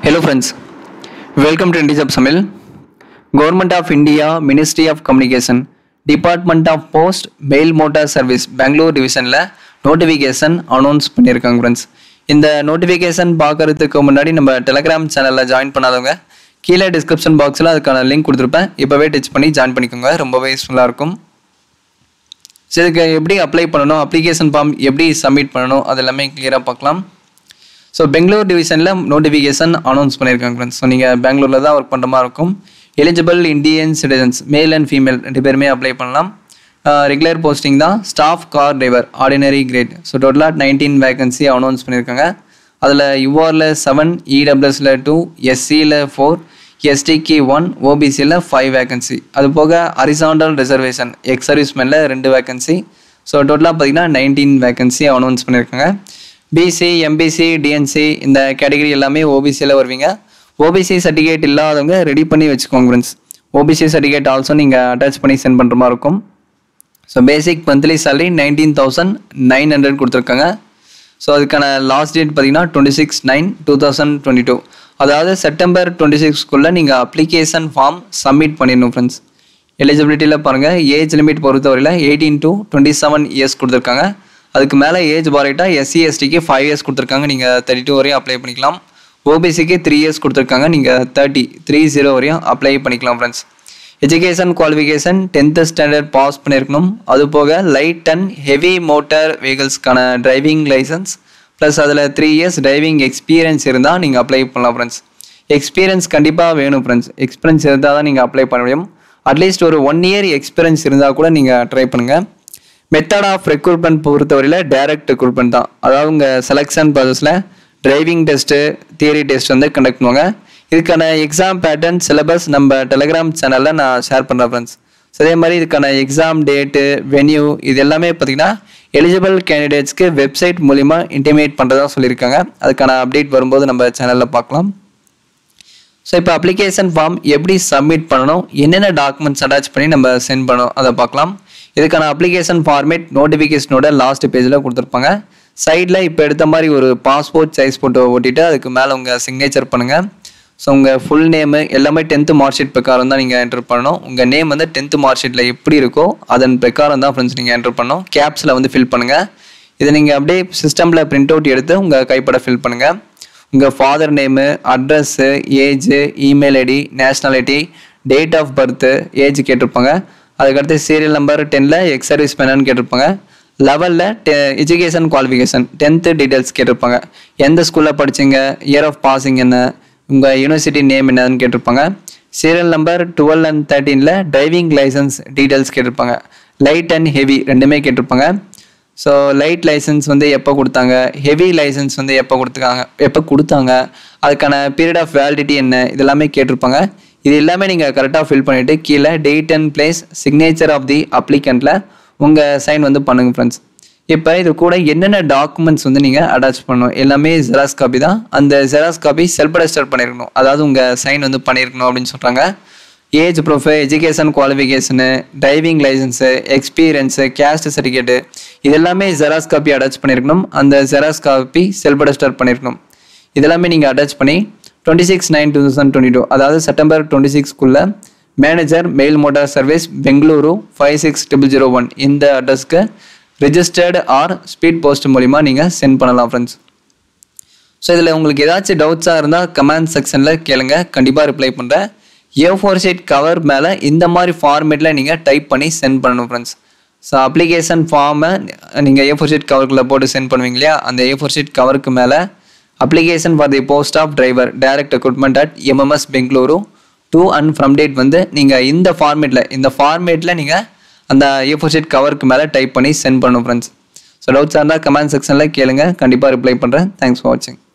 Hello friends, welcome to Indijab Samil. Government of India, Ministry of Communication, Department of Post, Mail Motor Service, Bangalore டிவிஷனில் notification announce பண்ணியிருக்காங்க friends இந்த notification பார்க்கறதுக்கு முன்னாடி நம்ம Telegram சேனலில் join பண்ணாதவங்க கீழே டிஸ்கிரிப்ஷன் பாக்ஸில் அதுக்கான லிங்க் கொடுத்துருப்பேன் இப்போவே டச் பண்ணி ஜாயின் பண்ணிக்கோங்க ரொம்பவே யூஸ்ஃபுல்லாக இருக்கும் சரி இதுக்கு எப்படி அப்ளை பண்ணணும் அப்ளிகேஷன் ஃபார்ம் எப்படி சப்மிட் பண்ணணும் அது எல்லாமே கிளியராக பார்க்கலாம் ஸோ பெங்களூர் டிவிஷனில் நோட்டிஃபிகேஷன் அனௌன்ஸ் பண்ணியிருக்காங்க ஃப்ரெண்ட்ஸ் ஸோ நீங்கள் பெங்களூரில் தான் ஒர்க் பண்ணுற மாதிரி இருக்கும் eligible Indian citizens male and female ரெண்டு பேருமே அப்ளை பண்ணலாம் ரெகுலர் போஸ்டிங் தான் staff car driver ordinary grade so டோட்டலாக நைன்டீன் வேகன்சி அனௌன்ஸ் பண்ணியிருக்காங்க அதில் யூஆரில் செவன் இடபிள்யூஎஸில் டூ எஸ்சியில் ஃபோர் எஸ்டிக்கு ஒன் ஓபிசியில் ஃபைவ் வேகன்சி அது போக ஹரிசாண்டல் ரிசர்வேஷன் எக்ஸ் சர்வீஸ்மேனில் ரெண்டு வேகன்சி ஸோ டோட்டலாக பார்த்தீங்கன்னா நைன்டீன் வேகன்சி அனௌன்ஸ் பண்ணியிருக்காங்க பிசி எம்பிசி டிஎன்சி இந்த கேட்டகரி எல்லாமே ஓபிசியில் வருவீங்க ஓபிசி சர்டிஃபிகேட் இல்லாதவங்க ரெடி பண்ணி வச்சுக்கோங்க ஃப்ரெண்ட்ஸ் ஓபிசி சர்டிஃபிகேட் ஆல்சோ நீங்கள் அட்டாச் பண்ணி சென்ட் பண்ணுற மாதிரி இருக்கும் so basic monthly salary nineteen thousand nine hundred கொடுத்துருக்காங்க ஸோ அதுக்கான லாஸ்ட் டேட் பார்த்தீங்கன்னா twenty six nine two thousand twenty two அதாவது செப்டம்பர் டுவெண்ட்டி சிக்ஸ்க்குள்ளே நீங்கள் அப்ளிகேஷன் ஃபார்ம் சப்மிட் பண்ணிடணும் ஃப்ரெண்ட்ஸ் எலிஜிபிலிட்டியில் பாருங்கள் ஏஜ் லிமிட் பொறுத்தவரையில் eighteen to twenty seven years கொடுத்துருக்காங்க அதுக்கு மேலே ஏஜ் பாரிட்டா எஸ்சி எஸ்டிக்கு ஃபைவ் இயர்ஸ் கொடுத்துருக்காங்க நீங்கள் தேர்ட்டி டூ வரையும் அப்ளை பண்ணிக்கலாம் ஓபிசிக்கு த்ரீ இயர்ஸ் கொடுத்துருக்காங்க நீங்கள் தேர்ட்டி த்ரீ ஜீரோ வரையும் அப்ளை பண்ணிக்கலாம் friends education qualification tenth standard pass பண்ணியிருக்கணும் அது போக லைட் அண்ட் ஹெவி மோட்டார் வெஹிக்கிள்ஸ்க்கான டிரைவிங் லைசன்ஸ் ப்ளஸ் அதில் த்ரீ இயர்ஸ் டிரைவிங் எக்ஸ்பீரியன்ஸ் இருந்தால் நீங்கள் அப்ளை பண்ணலாம் ஃப்ரெண்ட்ஸ் எக்ஸ்பீரியன்ஸ் கண்டிப்பாக வேணும் ஃப்ரெண்ட்ஸ் எக்ஸ்பீரியன்ஸ் இருந்தால் தான் நீங்கள் அப்ளை பண்ண முடியும் அட்லீஸ்ட் ஒரு ஒன் இயர் எக்ஸ்பீரியன்ஸ் இருந்தால் கூட நீங்கள் ட்ரை பண்ணுங்கள் மெத்தட் ஆஃப் ரெக்ரூட்மெண்ட் பொறுத்தவரையில் டைரக்ட் ரெக்ரூட்மெண்ட் தான் அதாவது உங்கள் செலெக்ஷன் ப்ராசஸில் டிரைவிங் டெஸ்ட்டு தியரி டெஸ்ட் வந்து கண்டக்ட் பண்ணுவாங்க இதுக்கான எக்ஸாம் பேட்டர்ன் சிலபஸ் நம்ம டெலிகிராம் சேனலில் நான் ஷேர் பண்ணுறேன் ஃப்ரெண்ட்ஸ் ஸோ அதே மாதிரி இதுக்கான எக்ஸாம் டேட்டு வென்யூ இது எல்லாமே பார்த்தீங்கன்னா எலிஜிபிள் கேண்டிடேட்ஸ்க்கு வெப்சைட் மூலிமா இன்டிமேட் பண்ணுறதா சொல்லியிருக்காங்க அதுக்கான அப்டேட் வரும்போது நம்ம சேனலில் பார்க்கலாம் ஸோ இப்போ அப்ளிகேஷன் ஃபார்ம் எப்படி சப்மிட் பண்ணணும் என்னென்ன டாக்குமெண்ட்ஸ் அட்டாச் பண்ணி நம்ம சென்ட் பண்ணணும் அதை பார்க்கலாம் இதுக்கான அப்ளிகேஷன் ஃபார்மேட் நோட்டிஃபிகேஷனோட லாஸ்ட் பேஜில் கொடுத்துருப்பாங்க சைடில் இப்போ எடுத்த மாதிரி ஒரு பாஸ்போர்ட் சைஸ் ஃபோட்டோ ஓட்டிட்டு அதுக்கு மேலே உங்கள் சிக்னேச்சர் பண்ணுங்கள் ஸோ உங்கள் ஃபுல் நேமு எல்லாமே டென்த்து மார்க் ஷீட் பிரகாரம் தான் நீங்கள் என்டர் பண்ணணும் உங்கள் நேம் வந்து டென்த்து மார்க் ஷீட்டில் எப்படி இருக்கோ அதன் பிரகாரம் தான் ஃப்ரெண்ட்ஸ் நீங்கள் என்டர் பண்ணணும் கேப்ஸில் வந்து ஃபில் பண்ணுங்கள் இதை நீங்கள் அப்படியே சிஸ்டமில் பிரிண்ட் அவுட் எடுத்து உங்கள் கைப்பட ஃபில் பண்ணுங்கள் உங்கள் father name address age email ID nationality date of birth age கேட்டிருப்பாங்க அதுக்கடுத்து சீரியல் நம்பர் டெனில் எக்ஸ் சர்வீஸ் மேனு கேட்டிருப்பாங்க லெவலில் டெ எஜுகேஷன் குவாலிஃபிகேஷன் டென்த்து டீட்டெயில்ஸ் கேட்டிருப்பாங்க எந்த ஸ்கூலில் படிச்சீங்க இயர் ஆஃப் பாசிங் என்ன உங்கள் யூனிவர்சிட்டி நேம் என்னன்னு கேட்டிருப்பாங்க சீரியல் நம்பர் டுவெல் அண்ட் தேர்ட்டீனில் டிரைவிங் லைசன்ஸ் டீட்டெயில்ஸ் கேட்டிருப்பாங்க லைட் அண்ட் ஹெவி ரெண்டுமே கேட்டிருப்பாங்க ஸோ லைட் லைசன்ஸ் வந்து எப்போ கொடுத்தாங்க ஹெவி லைசன்ஸ் வந்து எப்போ கொடுத்துருக்காங்க எப்போ கொடுத்தாங்க அதுக்கான பீரியட் ஆஃப் வேலிடிட்டி என்ன இதெல்லாமே கேட்டிருப்பாங்க இது எல்லாமே நீங்கள் கரெக்டாக ஃபில் பண்ணிவிட்டு கீழே date and place signature of the அப்ளிகண்ட்டில் உங்கள் சைன் வந்து பண்ணுங்கள் ஃப்ரெண்ட்ஸ் இப்போ இது கூட என்னென்ன டாக்குமெண்ட்ஸ் வந்து நீங்கள் அட்டாச் பண்ணணும் எல்லாமே ஜெராக்ஸ் காப்பி தான் அந்த ஜெராக்ஸ் காப்பி செல்ஃப் ரெஜிஸ்டர் பண்ணியிருக்கணும் அதாவது உங்கள் சைன் வந்து பண்ணியிருக்கணும் அப்படின்னு சொல்கிறாங்க age proof education qualification driving licence experience caste certificate இது எல்லாமே ஜெராக்ஸ் காப்பி அட்டாச் பண்ணியிருக்கணும் அந்த ஜெராக்ஸ் காப்பி செல்ஃப் ரெஜிஸ்டர் பண்ணியிருக்கணும் இதெல்லாமே நீங்கள் அட்டாச் பண்ணி twenty six nine two thousand twenty two அதாவது செப்டம்பர் டுவெண்ட்டி சிக்ஸ்க்குள்ளே manager mail motor service Bengaluru five six triple zero one இந்த அட்ரஸ்க்கு ரிஜிஸ்டர்டு ஆர் ஸ்பீட் போஸ்ட் மூலிமா நீங்கள் சென்ட் பண்ணலாம் ஃப்ரெண்ட்ஸ் ஸோ இதில் உங்களுக்கு ஏதாச்சும் டவுட்ஸாக இருந்தால் கமெண்ட் செக்ஷனில் கேளுங்க கண்டிப்பாக ரிப்ளை பண்ணுறேன் ஏ ஃபோர் ஷீட் கவர் மேலே இந்த மாதிரி ஃபார்மேட்டில் நீங்கள் டைப் பண்ணி சென்ட் பண்ணணும் ஃப்ரெண்ட்ஸ் ஸோ அப்ளிகேஷன் ஃபார்மை நீங்கள் ஏ ஃபோர் ஷீட் கவருக்குள்ளே போட்டு சென்ட் பண்ணுவீங்க இல்லையா அந்த ஏ ஃபோர் ஷீட் கவருக்கு மேலே application for the post of driver direct recruitment at MMS Bengaluru to and from date வந்து நீங்கள் இந்த ஃபார்மேட்டில் இந்த ஃபார்மேட்டில் நீங்கள் அந்த ஏ ஃபோர் ஷீட் கவருக்கு மேலே டைப் பண்ணி சென்ட் பண்ணணும் ஃப்ரெண்ட்ஸ் ஸோ டவுட்ஸாக இருந்தால் கமெண்ட் செக்ஷனில் கேளுங்க கண்டிப்பாக ரிப்ளை பண்ணுறேன் தேங்க்ஸ் ஃபார் வாட்சிங்